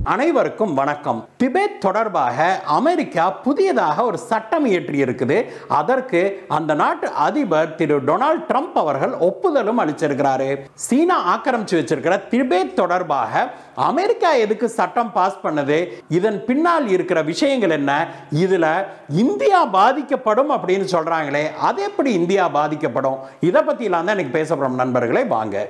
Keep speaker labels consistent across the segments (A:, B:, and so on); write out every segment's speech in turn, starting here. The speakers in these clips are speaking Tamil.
A: அனைவருக்கும் வணக்கம் திபெத் தொடர்பாக அமெரிக்கா புதியதாக ஒரு சட்டம் இயற்றி இருக்குது அதற்கு அந்த நாட்டு அதிபர் திரு டொனால்ட் ட்ரம்ப் அவர்கள் ஒப்புதலும் அளிச்சிருக்கிறாரு சீனா ஆக்கிரமிச்சு வச்சிருக்கிற திபெத் தொடர்பாக அமெரிக்கா எதுக்கு சட்டம் பாஸ் பண்ணுது இதன் பின்னால் இருக்கிற விஷயங்கள் என்ன இதுல இந்தியா பாதிக்கப்படும் அப்படின்னு சொல்றாங்களே அது எப்படி இந்தியா பாதிக்கப்படும் இதை பத்திலாம் தான் இன்னைக்கு பேச போறோம் நண்பர்களே வாங்க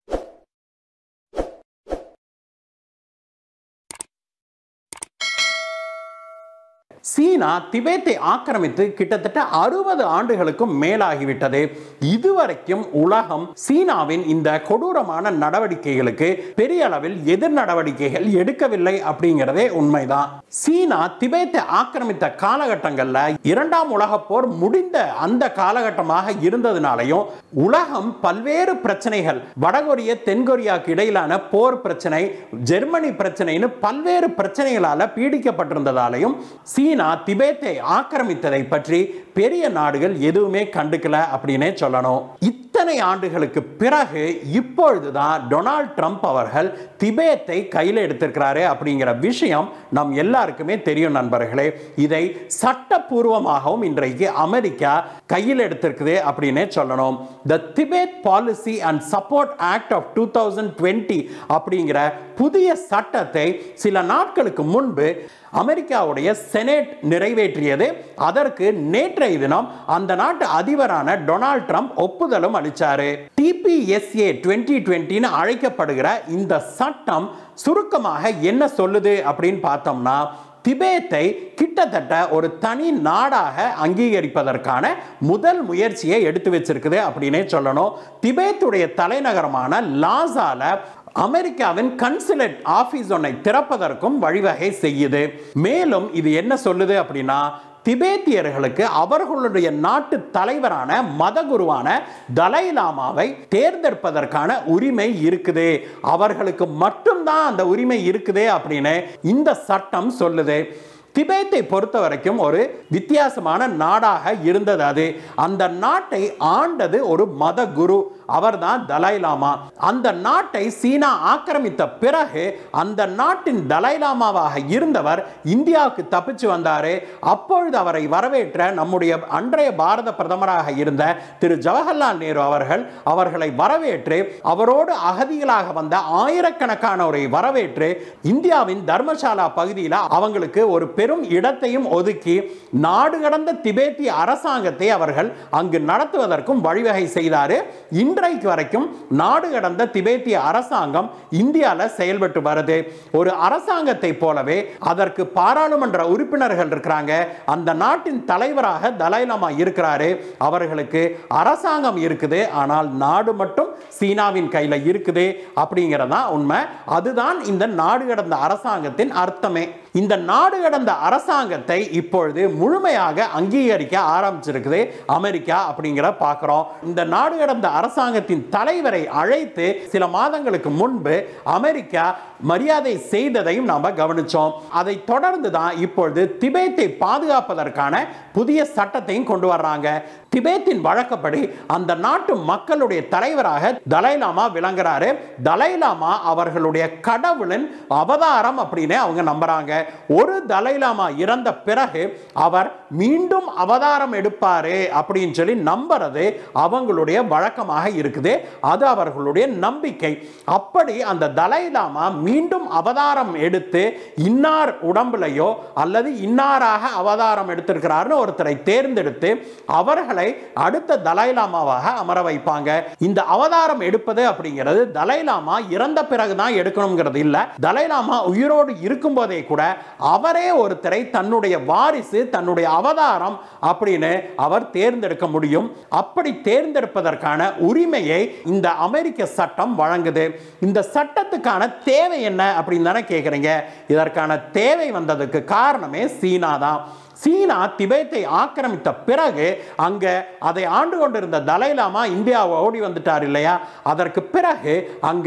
A: சீனா திபேத்தை ஆக்கிரமித்து கிட்டத்தட்ட அறுபது ஆண்டுகளுக்கும் மேலாகிவிட்டது இதுவரைக்கும் உலகம் சீனாவின் இந்த கொடூரமான நடவடிக்கைகளுக்கு பெரிய அளவில் எதிர் நடவடிக்கைகள் எடுக்கவில்லை அப்படிங்கிறதே உண்மைதான் சீனா திபேத்தை ஆக்கிரமித்த காலகட்டங்கள்ல இரண்டாம் உலக போர் முடிந்த அந்த காலகட்டமாக இருந்ததுனாலையும் உலகம் பல்வேறு பிரச்சனைகள் வடகொரிய தென்கொரியாவுக்கு இடையிலான போர் பிரச்சனை ஜெர்மனி பிரச்சனைன்னு பல்வேறு பிரச்சனைகளால பீடிக்கப்பட்டிருந்ததாலையும் சீனா திபேத்தை ஆக்கிரமித்ததை பற்றி பெரிய நாடுகள் எதுவுமே கண்டுக்கல அப்படின்னே சொல்லணும் இத்தனை ஆண்டுகளுக்கு பிறகு இப்பொழுதுதான் டொனால்ட் ட்ரம்ப் அவர்கள் திபேத்தை கையில் எடுத்திருக்கிறாரு அப்படிங்கிற விஷயம் நம் எல்லாருக்குமே தெரியும் நண்பர்களே இதை சட்டப்பூர்வமாகவும் இன்றைக்கு அமெரிக்கா கையில் எடுத்திருக்குது அப்படின்னே சொல்லணும் the Tibet policy and support act of two thousand twenty அப்படிங்கிற புதிய சட்டத்தை சில நாட்களுக்கு முன்பு அமெரிக்காவுடைய செனேட் நிறைவேற்றியது அதற்கு நேற்றைய தினம் அந்த நாட்டு அதிபரான டொனால்ட் ட்ரம்ப் ஒப்புதலும் அளிச்சாரு டிபிஎஸ்ஏ டுவெண்ட்டி டுவெண்ட்டின்னு அழைக்கப்படுகிற இந்த சட்டம் சுருக்கமாக என்ன சொல்லுது அப்படின்னு பார்த்தோம்னா திபேத்தை கிட்டத்தட்ட ஒரு தனி நாடாக அங்கீகரிப்பதற்கான முதல் முயற்சியை எடுத்து வச்சிருக்குது அப்படின்னே சொல்லணும் திபேத்துடைய தலைநகரமான லாசால அமெரிக்காவின் கன்சுலேட் ஆபீஸ் ஒன்றை திறப்பதற்கும் வழிவகை செய்யுது மேலும் இது என்ன சொல்லுது அப்படின்னா திபேத்தியர்களுக்கு அவர்களுடைய நாட்டு தலைவரான மதகுருவான தலைலாமாவை தேர்ந்தெடுப்பதற்கான உரிமை இருக்குது அவர்களுக்கு மட்டும்தான் அந்த உரிமை இருக்குது அப்படின்னு இந்த சட்டம் சொல்லுது திபேத்தை பொறுத்த வரைக்கும் ஒரு வித்தியாசமான நாடாக இருந்தது அது அந்த நாட்டை ஆண்டது ஒரு மத குரு அவர்தான் தலைலாமா அந்த நாட்டை சீனா ஆக்கிரமித்த பிறகு அந்த நாட்டின் தலைலாமாவாக இருந்தவர் இந்தியாவுக்கு தப்பிச்சு வந்தாரு அப்பொழுது அவரை வரவேற்ற நம்முடைய அன்றைய பாரத பிரதமராக இருந்த திரு ஜவஹர்லால் நேரு அவர்கள் அவர்களை வரவேற்று அவரோடு அகதிகளாக வந்த ஆயிரக்கணக்கானோரை வரவேற்று இந்தியாவின் தர்மசாலா பகுதியில் அவங்களுக்கு ஒரு பெரும் இடத்தையும் ஒதுக்கி நாடு கடந்த திபேத்திய அரசாங்கத்தை அவர்கள் அங்கு நடத்துவதற்கும் வழிவகை செய்தாரு இன்றைக்கு வரைக்கும் நாடு கடந்த திபேத்திய அரசாங்கம் இந்தியாவில் செயல்பட்டு வருது ஒரு அரசாங்கத்தை போலவே அதற்கு பாராளுமன்ற உறுப்பினர்கள் இருக்கிறாங்க அந்த நாட்டின் தலைவராக தலைலாமா இருக்கிறாரு அவர்களுக்கு அரசாங்கம் இருக்குது ஆனால் நாடு மட்டும் சீனாவின் கையில் இருக்குது அப்படிங்கிறதா உண்மை அதுதான் இந்த நாடு கடந்த அரசாங்கத்தின் அர்த்தமே இந்த நாடு கடந்த அரசாங்கத்தை இப்பொழுது முழுமையாக அங்கீகரிக்க ஆரம்பிச்சிருக்குது அமெரிக்கா அப்படிங்கிற பார்க்கிறோம் இந்த நாடு கடந்த அரசாங்கத்தின் தலைவரை அழைத்து சில மாதங்களுக்கு முன்பு அமெரிக்கா மரியாதை செய்ததையும் நாம கவனிச்சோம் அதை தொடர்ந்து தான் இப்பொழுது திபேத்தை பாதுகாப்பதற்கான புதிய சட்டத்தையும் கொண்டு வர்றாங்க திபேத்தின் வழக்கப்படி அந்த நாட்டு மக்களுடைய தலைவராக தலைலாமா விளங்குறாரு தலைலாமா அவர்களுடைய கடவுளின் அவதாரம் அப்படின்னு அவங்க நம்புறாங்க ஒரு தலைலாமா இறந்த பிறகு அவர் மீண்டும் அவதாரம் எடுப்பாரு அப்படின்னு சொல்லி நம்புறது அவங்களுடைய வழக்கமாக இருக்குது அது அவர்களுடைய நம்பிக்கை அப்படி அந்த தலைலாமா மீண்டும் அவதாரம் எடுத்து இன்னார் உடம்புலையோ அல்லது இன்னாராக அவதாரம் எடுத்திருக்கிறார்னு ஒருத்தரை தேர்ந்தெடுத்து அவர்களை அடுத்த தலைலாமாவாக அமர வைப்பாங்க இந்த அவதாரம் எடுப்பது அப்படிங்கிறது தலைலாமா இறந்த பிறகுதான் எடுக்கணுங்கிறது இல்ல தலைலாமா உயிரோடு இருக்கும் போதே கூட அவரே ஒருத்தரை தன்னுடைய வாரிசு தன்னுடைய அவதாரம் அப்படின்னு அவர் தேர்ந்தெடுக்க முடியும் அப்படி தேர்ந்தெடுப்பதற்கான உரிமையை இந்த அமெரிக்க சட்டம் வழங்குது இந்த சட்டத்துக்கான தேவை என்ன அப்படின்னு தானே கேட்குறீங்க இதற்கான தேவை வந்ததுக்கு காரணமே சீனா தான் சீனா திபேத்தை ஆக்கிரமித்த பிறகு அங்க அதை ஆண்டு கொண்டிருந்த தலைலாமா இந்தியாவை ஓடி வந்துட்டார் இல்லையா அதற்கு பிறகு அங்க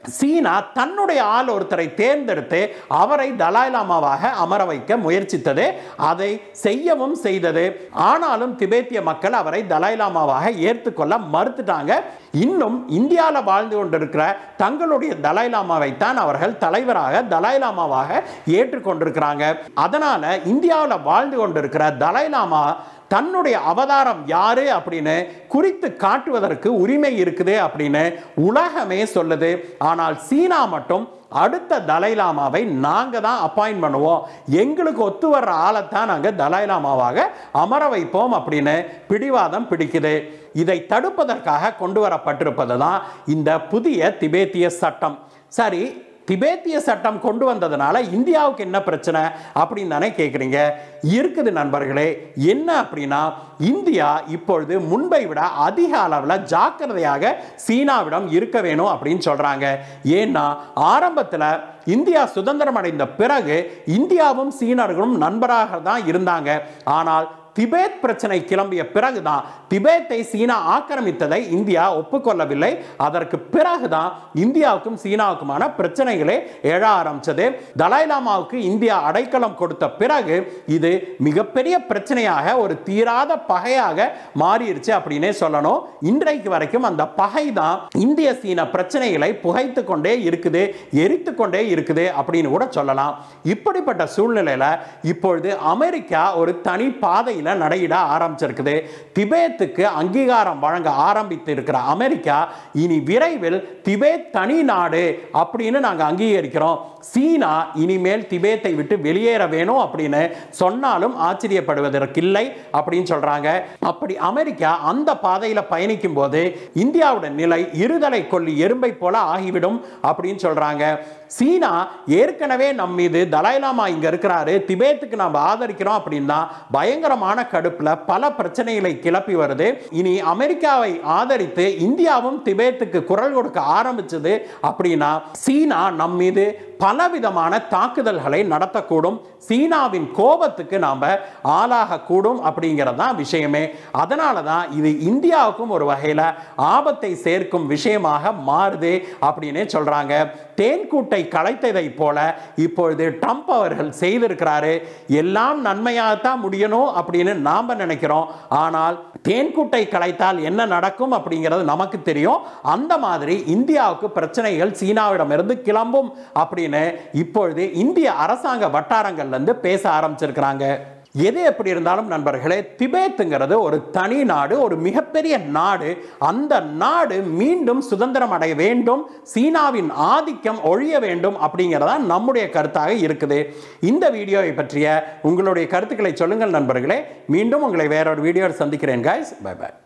A: சீனா தன்னுடைய ஆள் ஒருத்தரை தேர்ந்தெடுத்து அவரை தலாய் லாமாவாக அமர வைக்க முயற்சித்தது அதை செய்யவும் செய்தது ஆனாலும் திபேத்திய மக்கள் அவரை தலாய் லாமாவாக ஏற்றுக்கொள்ள மறுத்துட்டாங்க இன்னும் இந்தியாவில் வாழ்ந்து கொண்டிருக்கிற தங்களுடைய தலாய் லாமாவை தான் அவர்கள் தலைவராக தலாய் லாமாவாக ஏற்றுக்கொண்டிருக்கிறாங்க அதனால இந்தியாவில் வாழ்ந்து கொண்டிருக்கிற தலாய் லாமா தன்னுடைய அவதாரம் யாரு அப்படின்னு குறித்து காட்டுவதற்கு உரிமை இருக்குது அப்படின்னு உலகமே சொல்லுது ஆனால் சீனா மட்டும் அடுத்த தலைலாமாவை நாங்கள் தான் அப்பாயின்ட் பண்ணுவோம் எங்களுக்கு ஒத்து வர்ற ஆளைத்தான் நாங்கள் தலைலாமாவாக அமர வைப்போம் அப்படின்னு பிடிவாதம் பிடிக்குது இதை தடுப்பதற்காக கொண்டு வரப்பட்டிருப்பது தான் இந்த புதிய திபேத்திய சட்டம் சரி திபேத்திய சட்டம் கொண்டு வந்ததுனால இந்தியாவுக்கு என்ன பிரச்சனை அப்படின்னு தானே கேட்குறீங்க இருக்குது நண்பர்களே என்ன அப்படின்னா இந்தியா இப்பொழுது முன்பை விட அதிக அளவில் ஜாக்கிரதையாக சீனாவிடம் இருக்க வேணும் அப்படின்னு சொல்றாங்க ஏன்னா ஆரம்பத்தில் இந்தியா சுதந்திரம் அடைந்த பிறகு இந்தியாவும் சீனர்களும் நண்பராக தான் இருந்தாங்க ஆனால் திபேத் பிரச்சனை கிளம்பிய பிறகுதான் திபேத்தை சீனா ஆக்கிரமித்ததை இந்தியா ஒப்புக்கொள்ளவில்லை அதற்கு பிறகுதான் இந்தியாவுக்கும் சீனாவுக்குமான பிரச்சனைகளே எழ ஆரம்பிச்சது தலாய் லாமாவுக்கு இந்தியா அடைக்கலம் கொடுத்த பிறகு இது மிகப்பெரிய பிரச்சனையாக ஒரு தீராத பகையாக மாறிடுச்சு அப்படின்னே சொல்லணும் இன்றைக்கு வரைக்கும் அந்த பகை தான் இந்திய சீன பிரச்சனைகளை புகைத்து கொண்டே இருக்குது எரித்து கொண்டே இருக்குது அப்படின்னு கூட சொல்லலாம் இப்படிப்பட்ட சூழ்நிலையில இப்பொழுது அமெரிக்கா ஒரு தனி பாதையில் நடையிட ஆரம்பிச்சிருக்குது திபேத்துக்கு அங்கீகாரம் வழங்க ஆரம்பித்து இருக்கிற அமெரிக்கா இனி விரைவில் திபேத் தனி நாடு அப்படின்னு நாங்கள் அங்கீகரிக்கிறோம் சீனா இனிமேல் திபேத்தை விட்டு வெளியேற வேணும் அப்படின்னு சொன்னாலும் ஆச்சரியப்படுவதற்கில்லை அப்படின்னு சொல்றாங்க அப்படி அமெரிக்கா அந்த பாதையில் பயணிக்கும் போது இந்தியாவோட நிலை இருதலை கொல்லி எறும்பை போல ஆகிவிடும் அப்படின்னு சொல்றாங்க சீனா ஏற்கனவே நம் மீது தலாய்லாமா இங்க இருக்கிறாரு திபேத்துக்கு நாம் ஆதரிக்கிறோம் அப்படின்னா பயங்கரமான கடுப்புல பல பிரச்சனைகளை கிளப்பி வருது இனி அமெரிக்காவை ஆதரித்து இந்தியாவும் திபேத்துக்கு குரல் கொடுக்க ஆரம்பிச்சது அப்படின்னா சீனா நம் மீது பலவிதமான தாக்குதல்களை நடத்தக்கூடும் சீனாவின் கோபத்துக்கு நாம் ஆளாகக்கூடும் அப்படிங்கிறது தான் விஷயமே அதனால தான் இது இந்தியாவுக்கும் ஒரு வகையில் ஆபத்தை சேர்க்கும் விஷயமாக மாறுது அப்படின்னே சொல்கிறாங்க தேன்கூட்டை கலைத்ததை போல இப்பொழுது ட்ரம்ப் அவர்கள் செய்திருக்கிறாரு எல்லாம் நன்மையாகத்தான் முடியணும் அப்படின்னு நாம் நினைக்கிறோம் ஆனால் தேன்கூட்டை கலைத்தால் என்ன நடக்கும் அப்படிங்கிறது நமக்கு தெரியும் அந்த மாதிரி இந்தியாவுக்கு பிரச்சனைகள் சீனாவிடமிருந்து கிளம்பும் அப்படின்னு இப்பொழுது இந்திய அரசாங்க வட்டாரங்கள்ல இருந்து பேச ஆரம்பிச்சிருக்கிறாங்க எது எப்படி இருந்தாலும் நண்பர்களே திபேத்துங்கிறது ஒரு தனி நாடு ஒரு மிகப்பெரிய நாடு அந்த நாடு மீண்டும் சுதந்திரம் அடைய வேண்டும் சீனாவின் ஆதிக்கம் ஒழிய வேண்டும் அப்படிங்கிறதா நம்முடைய கருத்தாக இருக்குது இந்த வீடியோவை பற்றிய உங்களுடைய கருத்துக்களை சொல்லுங்கள் நண்பர்களே மீண்டும் உங்களை வேறொரு வீடியோவில் சந்திக்கிறேன் guys பை பை